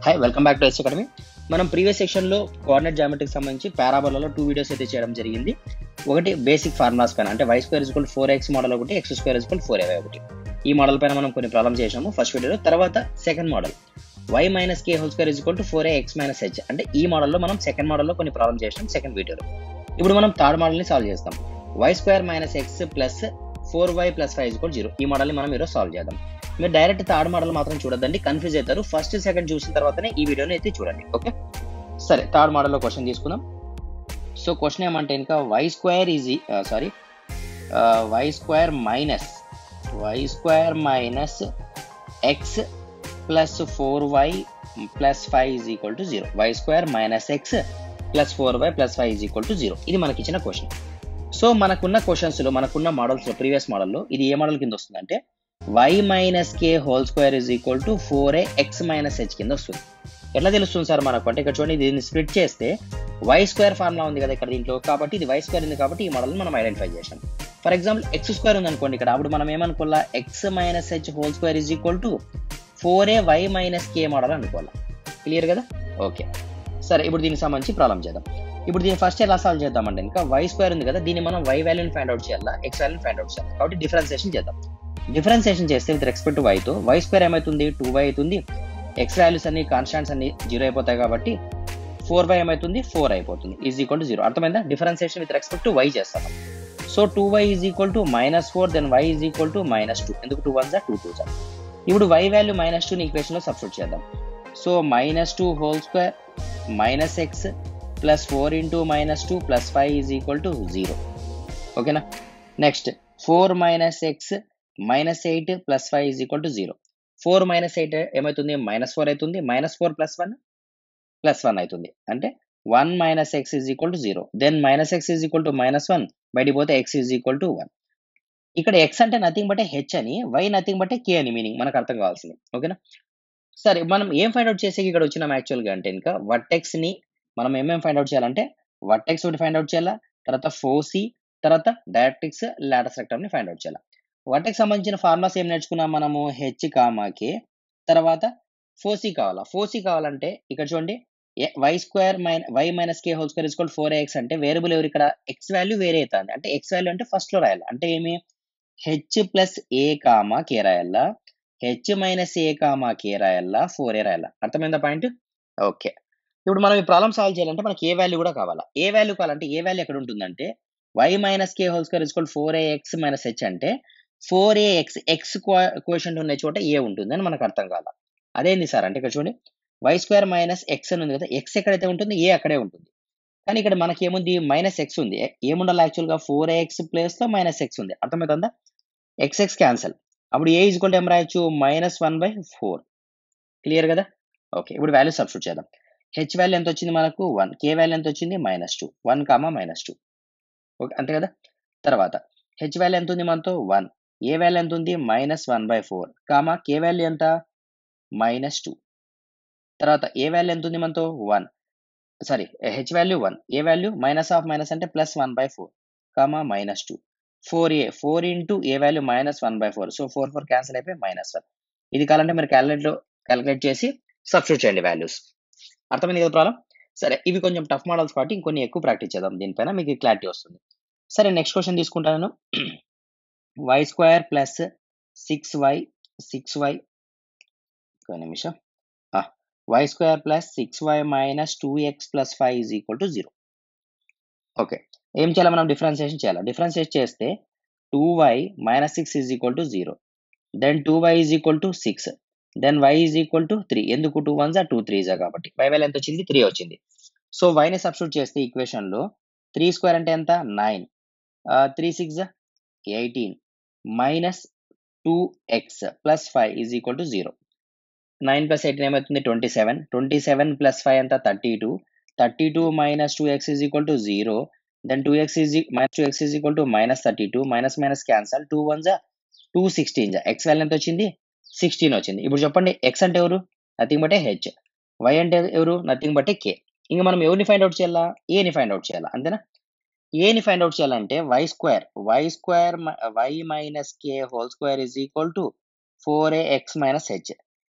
hi welcome back to S academy మనం previous సెక్షన్లో coordinate జామెట్రీకి సంబంధించి పారాబోలలో టూ వీడియోస్ అయితే చేయడం జరిగింది ఒకటి బేసిక్ ఫార్ములాస్ పైన అంటే Y square is equal four X model ఒకటి X square is equal four A Y ఒకటి ఈ మోడల్ పైన మనం కొన్ని ప్రాబ్లమ్ చేసాము ఫస్ట్ వీడియోలో తర్వాత second model Y minus K whole square is equal to four A X minus H అంటే ఈ మోడల్లో మనం సెకండ్ మోడల్లో కొన్ని ప్రాబ్లమ్ చేసాం సెకండ్ వీడియోలో ఇప్పుడు మనం థర్డ్ మోడల్ని సాల్వ్ చేస్తాం Y square minus X plus four Y plus five is equal zero ఈ మోడల్ని మనం ఈరోజు సాల్వ్ చేద్దాం మీరు డైరెక్ట్ థర్డ్ మోడల్ మాత్రం చూడొద్దండి కన్ఫ్యూజ్ అవుతారు ఫస్ట్ సెకండ్ చూసిన తర్వాతనే ఈ వీడియోని అయితే చూడండి ఓకే సరే థర్డ్ మోడల్లో క్వశ్చన్ తీసుకుందాం సో క్వశ్చన్ ఏమంటే ఇంకా Y square is sorry Y square minus Y square minus X plus four Y plus five is equal to zero Y square minus X plus four Y plus five is equal to zero ఇది మనకి ఇచ్చిన question so మనకున్న క్వశ్చన్స్లో మనకున్న మోడల్స్లో previous మోడల్లో ఇది ఏ model కింద వస్తుందంటే Y minus K whole square is equal to four A X minus H కింద వస్తుంది ఎట్లా తెలుస్తుంది సార్ మనకు అంటే ఇక్కడ చూడండి దీన్ని స్ప్లిట్ చేస్తే వై స్క్వేర్ ఫార్ములా ఉంది కదా ఇక్కడ దీంట్లో కాబట్టి ఇది వై స్క్వేర్ ఉంది కాబట్టి ఈ మోడల్ మనం ఐడెంటిఫై చేసాం ఫర్ ఎగ్జాంపుల్ ఎక్స్ స్క్వేర్ ఉంది అనుకోండి ఇక్కడ అప్పుడు మనం ఏమనుకోవాలా X minus H whole square is equal to four A why minus K model అనుకోవాలా క్లియర్ కదా ఓకే సరే ఇప్పుడు దీనికి సంబంధించి ప్రాబ్లం చేద్దాం ఇప్పుడు దీన్ని ఫస్ట్ ఎలా సాల్వ్ చేద్దామంటే ఇంకా వై స్క్వేర్ ఉంది కదా దీన్ని మనం వై వాల్యూని ఫైండ్ అవుట్ చేయాలా ఎక్స్ వాల్యూని ఫైండ్ అవుట్ చేయాలి కాబట్టి డిఫరెన్సియేషన్ చేద్దాం డిఫరెన్సియేషన్ చేస్తే విత్ రెస్పెక్ట్ టు వైతో వై స్క్వేర్ ఏమవుతుంది టూ వై అవుతుంది ఎక్స్ వాల్యూస్ అన్ని కాన్స్టాంట్స్ అన్ని జీరో అయిపోతాయి కాబట్టి ఫోర్ వై ఏమవుతుంది ఫోర్ అయిపోతుంది ఈజ్ ఈక్వల్ టు జీరో అర్థమైందా differentiation with respect to Y చేస్తాం so two why is equal to minus four then why is equal to minus two ఎందుకు two one జా two two జా ఇప్పుడు Y value minus టూని ఈక్వేషన్లో substitute చేద్దాం so minus two whole square minus X plus four into minus two plus five is equal to zero ఓకేనా next four minus X minus eight plus five is equal to zero four minus eight ఏమవుతుంది minus four అవుతుంది minus four plus one plus one అవుతుంది అంటే one minus X is equal to zero then minus X is equal to minus one బయటికి పోతే X is equal to one ఇక్కడ X అంటే nothing బట్టే H అని Y nothing but K అని meaning మనకు అర్థం కావాల్సింది ఓకేనా సరే మనం ఏం ఫైండ్ అవుట్ చేసేకి ఇక్కడ వచ్చినాం యాక్చువల్గా అంటే ఇంకా వట్టెక్స్ ని మనం ఏమేం ఫైండ్ అవుట్ చేయాలంటే వట్టెక్స్ ఒకటి ఫైండ్ అవుట్ చేయాలా తర్వాత ఫోసి తర్వాత డైరెక్టిక్స్ లాటస్ రెక్టమ్ ని ఫైండ్ అవుట్ చేయాలి వాటికి సంబంధించిన ఫార్ములాస్ ఏం నేర్చుకున్నాం మనము హెచ్ కామాకి తర్వాత ఫోసి కావాలా ఫోసి కావాలంటే ఇక్కడ చూడండి Y square minus Y minus కే whole square is equal four X అంటే వేరియబుల్ ఎవరు ఇక్కడ ఎక్స్ వాల్యూ వేరే అవుతుంది అంటే ఎక్స్ వాల్యూ అంటే ఫస్ట్ లో రాయాలి అంటే ఏమి హెచ్ ప్లస్ ఏ కామా కే రాయాలా హెచ్ మైనస్ ఏ కామా కే రాయాలా ఫోర్ ఏ రాయాలా అర్థమైందా పాయింట్ ఓకే ఇప్పుడు మనం ఈ ప్రాబ్లమ్ సాల్వ్ చేయాలంటే మనకి ఏ వాల్యూ కూడా కావాలా ఏ వాల్యూ కావాలంటే ఏ వాల్యూ ఎక్కడ ఉంటుందంటే వై మైనస్ కే హోల్ స్క్వేర్ ఇస్కోల్ ఫోర్ ఏ ఎక్స్ మైనస్ హెచ్ అంటే ఫోర్ ఏ ఎక్స్ ఎక్స్ క్వశ్చన్ ఉన్న చోట ఏ ఉంటుంది అని మనకు అర్థం కాల అదేంది సార్ అంటే ఇక్కడ చూడండి వై స్క్వేర్ మైనస్ ఎక్స్ అని ఉంది కదా ఎక్స్ ఎక్కడైతే ఉంటుంది ఏ అక్కడే ఉంటుంది కానీ ఇక్కడ మనకి ఏముంది మైనస్ ఎక్స్ ఉంది ఏముండాలి యాక్చువల్గా ఫోర్ ఎక్స్ ప్లేస్లో మైనస్ ఎక్స్ ఉంది అర్థమవుతుందా ఎక్స్ ఎక్స్ క్యాన్సల్ అప్పుడు ఏ ఈజ్వల్ ఏం రాయొచ్చు minus one by four clear కదా ఓకే ఇప్పుడు వాల్యూ సబ్స్టిట్యూట్ చేద్దాం హెచ్ వాల్యూ ఎంత వచ్చింది మనకు వన్ కే వాల్యూ ఎంత వచ్చింది minus two one comma minus two okay అంతే కదా తర్వాత హెచ్ వాల్యూ ఎంత ఉంది మనతో వన్ ఏ వాల్యూ ఎంత ఉంది minus one by four comma K value ఎంత మైనస్ టూ తర్వాత ఏ వాల్యూ ఎంత ఉంది మనతో one sorry H value one A value minus of minus అంటే plus one by four comma minus two four A four into A value minus one by four so four four cancel అయిపోయి minus one ఇది కావాలంటే మీరు క్యాలిక్యులేట్లో calculate చేసి substitute చేయండి values అర్థమైంది కదా ప్రాబ్లం సరే ఇవి కొంచెం టఫ్ మోడల్స్ కాబట్టి ఇంకొన్ని ఎక్కువ ప్రాక్టీస్ చేద్దాం దీనిపైన మీకు క్లారిటీ వస్తుంది సరే నెక్స్ట్ క్వశ్చన్ తీసుకుంటాను y square plus six y six y ఒక నిమిషం y square plus six y minus two x plus five is equal to zero okay ఏం చేయాలి మనం డిఫరెన్సియేషన్ చేయాలి డిఫరెన్షియేట్ చేస్తే two y minus six is equal to zero then two why is equal to six then why is equal to three ఎందుకు two one జా two three జా కాబట్టి y value ఎంత వచ్చింది త్రీ వచ్చింది సో వైని సబ్స్టిట్యూట్ చేస్తే ఈక్వేషన్లో three square అంటే ఎంత nine three six eighteen minus two x plus five is equal to zero nine plus eighteen ఏమవుతుంది twenty seven twenty seven plus five అంతా thirty two thirty two minus two x is equal to zero then two x is minus two x is equal to minus thirty two minus minus cancel two one జా two sixteen జా x value ఎంత వచ్చింది sixteen వచ్చింది ఇప్పుడు చెప్పండి X అంటే ఎవరు nothing బట్టే హెచ్ వై అంటే ఎవరు నథింగ్ బట్టే కే ఇంకా మనం ఎవరిని ఫైండ్ అవుట్ చేయాలా ఏని ఫైండ్ అవుట్ చేయాలా అంతేనా ఏని ఫైండ్ అవుట్ చేయాలంటే y square y square y minus K whole square is equal to four A X minus h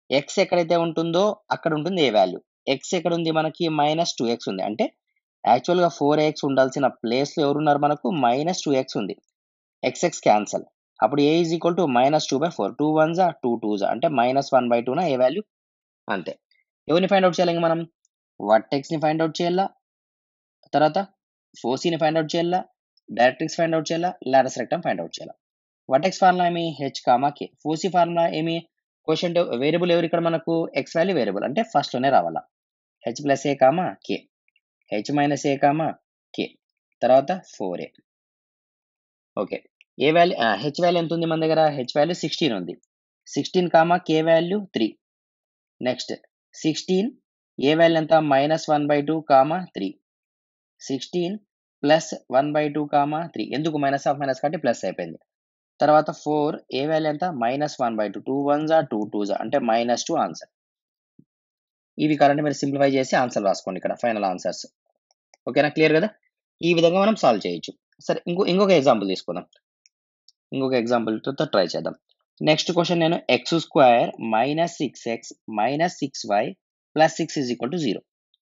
x ఎక్కడైతే ఉంటుందో అక్కడ ఉంటుంది ఏ వాల్యూ ఎక్స్ ఎక్కడ ఉంది మనకి మైనస్ టూ ఎక్స్ ఉంది అంటే యాక్చువల్గా ఫోర్ ఎక్స్ ఉండాల్సిన ప్లేస్లో ఎవరున్నారు మనకు మైనస్ టూ ఎక్స్ ఉంది ఎక్స్ ఎక్స్ క్యాన్సల్ అప్పుడు a is equal to minus two by four two one జా టూ టూ జా అంటే మైనస్ వన్ బై టూనా ఏ వాల్యూ అంతే ఎవరిని ఫైండ్ అవుట్ చేయాలి ఇంక మనం వర్టెక్స్ని ఫైండ్ అవుట్ చేయాలా తర్వాత ఫోసీని ఫైండ్ అవుట్ చేయాలా డైరెక్ట్రిక్స్ ఫైండ్ అవుట్ చేయాలా లాడస్ రెక్టమ్ ఫైండ్ అవుట్ చేయాలా వర్టెక్స్ ఫార్ములా ఏమి h comma k foci formula ఏమి క్వశ్చన్ వేరియబుల్ ఎవరు ఇక్కడ మనకు ఎక్స్ వాల్యూ వేరియబుల్ అంటే ఫస్ట్లోనే రావాలా హెచ్ ప్లస్ ఏ కామా కే హెచ్ మైనస్ ఏ కామా కే తర్వాత four a okay a value h value ఎంత ఉంది మన దగ్గర హెచ్ వాల్యూ సిక్స్టీన్ ఉంది సిక్స్టీన్ కామా కే వాల్యూ త్రీ నెక్స్ట్ సిక్స్టీన్ ఏ వాల్యూ ఎంత minus one by two comma three sixteen plus one by two comma three ఎందుకు minus of minus కాబట్టి plus అయిపోయింది తర్వాత ఫోర్ ఏ వాల్యూ ఎంత minus one by two two one జా two two జా అంటే minus two answer ఇవి కావాలంటే మీరు సింప్లిఫై చేసి ఆన్సర్ రాసుకోండి ఇక్కడ ఫైనల్ ఆన్సర్స్ ఓకేనా క్లియర్ కదా ఈ విధంగా మనం సాల్వ్ చేయొచ్చు సరే ఇంకో ఇంకొక ఎగ్జాంపుల్ తీసుకుందాం ఇంకొక ఎగ్జాంపుల్తో ట్రై చేద్దాం నెక్స్ట్ క్వశ్చన్ నేను x square minus six x minus six y plus six is equal to zero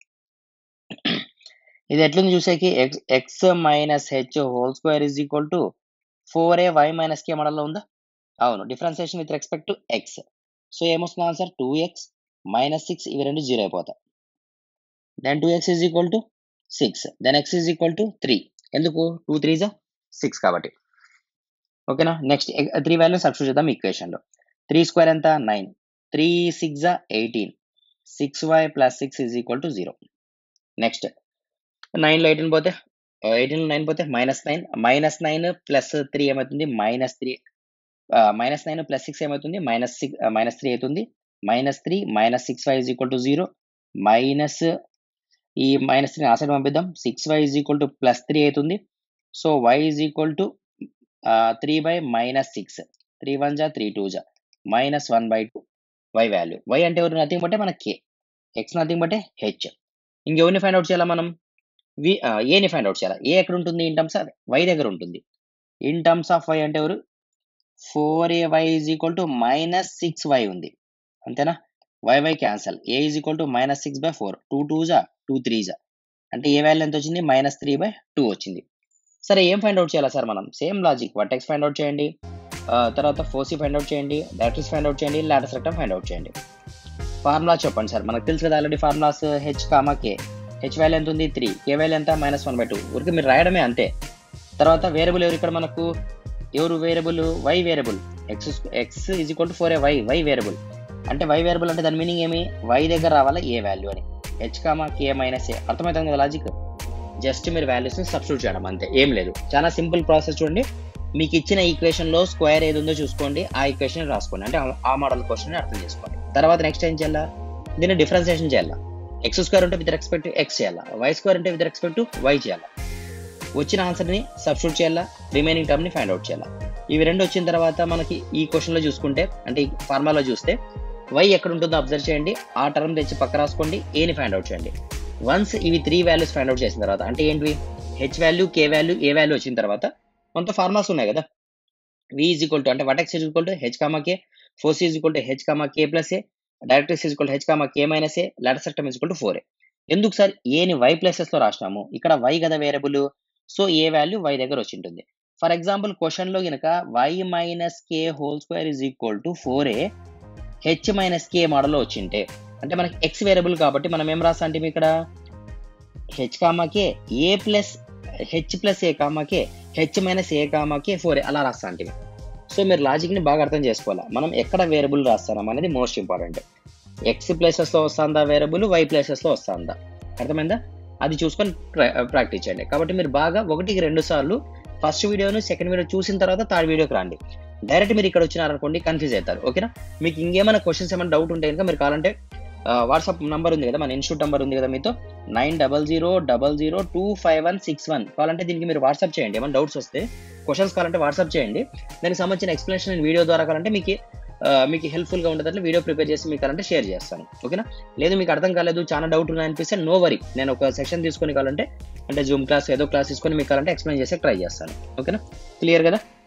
ఇది ఎట్లుంది చూసేకి x x minus H whole square is equal to four A why minus k మోడల్లో ఉందా అవును differentiation with respect to x so ఏమొస్తుంది answer two x minus six ఇవి రెండు zero అయిపోతాయి then two x is equal to six then x is equal to three ఎందుకు two three జా six కాబట్టి ఓకేనా నెక్స్ట్ త్రీ వాల్యూ సబ్స్టిట్యూట్ చేద్దాం ఈక్వేషన్లో త్రీ స్క్వేర్ ఎంత నైన్ త్రీ సిక్స్ జా eighteen six y plus six is equal to zero next నైన్లో eighteen పోతే ఎయిటీన్లో నైన్ పోతే minus nine minus nine plus three ఏమవుతుంది minus three minus nine plus six ఏమవుతుంది మైనస్ సిక్స్ మైనస్ త్రీ అవుతుంది minus three minus six y is equal to zero minus ఈ minus three ఆ side పంపిద్దాం six y is equal to plus three అవుతుంది so y is equal to three by minus six three one జా three two జా minus one by two y value y అంటే ఎవరు nothing బట్టే మన k x nothing బట్టే h ఇంకెవరిని find out చేయాలా మనం వి ఏని ఫైండ్ అవుట్ చేయాలి ఏ ఎక్కడ ఉంటుంది ఇన్ టర్మ్స్ ఆఫ్ వై దగ్గర ఉంటుంది ఇన్ టర్మ్స్ ఆఫ్ వై అంటే ఎవరు four A y is equal to minus six y ఉంది అంతేనా y y cancel a is equal to minus six by four two two జా టూ త్రీ జా అంటే ఏ value ఎంత వచ్చింది మైనస్ త్రీ బై టూ వచ్చింది సరే ఏం ఫైండ్ అవుట్ చేయాలా సార్ మనం same logic vertex find out చేయండి తర్వాత ఫోర్సీ ఫైండ్ అవుట్ చేయండి డైరెక్టర్స్ ఫైండ్ అవుట్ చేయండి లాటస్ రెక్టమ్ ఫైండ్ అవుట్ చేయండి ఫార్ములా చెప్పండి సార్ మనకు తెలుసు కదా already formulas h comma k h value ఎంత ఉంది త్రీ కే వాల్యూ ఎంత మైనస్ వన్ బై టూ ఊరికి మీరు రాయడమే అంతే తర్వాత వేరియబుల్ ఎవరు ఇక్కడ మనకు ఎవరు variable y variable x x is equal to four A y y variable అంటే వై వేరియబుల్ అంటే దాని మీనింగ్ ఏమి వై దగ్గర రావాలా ఏ వాల్యూ అని h comma k minus a అర్థమవుతుంది కదా లాజిక్ జస్ట్ మీరు వాల్యూస్ని సబ్స్టిట్యూట్ చేయడం అంతే ఏం లేదు చాలా సింపుల్ ప్రాసెస్ చూడండి మీకు ఇచ్చిన ఈక్వేషన్లో స్క్వేర్ ఏది ఉందో చూసుకోండి ఆ ఈక్వేషన్ రాసుకోండి అంటే ఆ మోడల్ క్వశ్చన్ అర్థం చేసుకోండి తర్వాత నెక్స్ట్ ఏం చేయాలా దీన్ని డిఫరెన్సియేషన్ చేయాలా ఎక్స్ స్క్వేర్ ఉంటే విత్ రెస్పెక్ట్ ఎక్స్ చేయాలా వై స్క్వేర్ ఉంటే విత్ రెస్పెక్ట్ వై చేయాలా వచ్చిన ఆన్సర్ని సబ్స్టిట్యూట్ చేయాలా రిమైనింగ్ టర్మ్ని ఫైండ్ అవుట్ చేయాలా ఇవి రెండు వచ్చిన తర్వాత మనకి ఈ క్వశ్చన్లో చూసుకుంటే అంటే ఈ ఫార్మాలో చూస్తే వై ఎక్కడ ఉంటుందో అబ్జర్వ్ చేయండి ఆ టర్మ్ తెచ్చి పక్క రాసుకోండి ఏని ఫైండ్ అవుట్ చేయండి వన్స్ ఇవి త్రీ వాల్యూస్ ఫైండ్ అవుట్ చేసిన తర్వాత అంటే ఏంటివి h value k value a value వచ్చిన తర్వాత కొంత ఫార్మాస్ ఉన్నాయి కదా వి ఈజ్ ఈక్వల్ టు అంటే vertex is equal to h comma k focus is equal to h comma k plus a directrix is equal h comma k minus a latus rectum is equal to four a ఎందుకు sir ఏని y ప్లేసెస్లో రాసినాము ఇక్కడ y కదా variable so a value y దగ్గర వచ్చి ఉంటుంది for example క్వశ్చన్లో కనుక y minus K whole square is equal to four a h minus k మోడల్లో వచ్చింటే అంటే మనకి ఎక్స్ వేరియబుల్ కాబట్టి మనం ఏం రాస్తా అంటే ఇక్కడ h comma k a plus h plus a comma k h minus a comma k four అలా రాస్తా అంటే సో మీరు లాజిక్ని బాగా అర్థం చేసుకోవాలి మనం ఎక్కడ వేరియబుల్ రాస్తున్నాం అనేది మోస్ట్ ఇంపార్టెంట్ ఎక్స్ ప్లేసెస్లో వస్తుందా వేరియబుల్ వై ప్లేసెస్లో వస్తుందా అర్థమైందా అది చూసుకొని ప్రాక్టీస్ చేయండి కాబట్టి మీరు బాగా ఒకటికి రెండు సార్లు ఫస్ట్ వీడియోను సెకండ్ వీడియో చూసిన తర్వాత థర్డ్ వీడియోకి రండి డైరెక్ట్ మీరు ఇక్కడ వచ్చినారనుకోండి కన్ఫ్యూజ్ అవుతారు ఓకేనా మీకు ఇంకేమైనా క్వశ్చన్స్ ఏమైనా డౌట్ ఉంటే కనుక మీరు కావాలంటే వాట్సాప్ నెంబర్ ఉంది కదా మన ఇన్స్టిట్యూట్ నెంబర్ ఉంది కదా మీతో nine double zero double zero two five one six one కావాలంటే దీనికి మీరు వాట్సాప్ చేయండి ఏమైనా డౌట్స్ వస్తే క్వశ్చన్స్ కావాలంటే వాట్సాప్ చేయండి దానికి సంబంధించిన ఎక్స్ప్లెనేషన్ వీడియో ద్వారా కావాలంటే మీకు మీకు హెల్ప్ఫుల్గా ఉండేటట్లు వీడియో ప్రిపేర్ చేసి మీకు కావాలంటే షేర్ చేస్తాను ఓకేనా లేదు మీకు అర్థం కాలేదు చాలా డౌట్ ఉన్నాయి అనిపిస్తే నో వరీ నేను ఒక సెక్షన్ తీసుకొని కావాలంటే అంటే జూమ్ క్లాస్ ఏదో క్లాస్ తీసుకొని మీకు కావాలంటే ఎక్స్ప్లెయిన్ చేసి ట్రై చేస్తాను ఓకేనా క్లియర్ కదా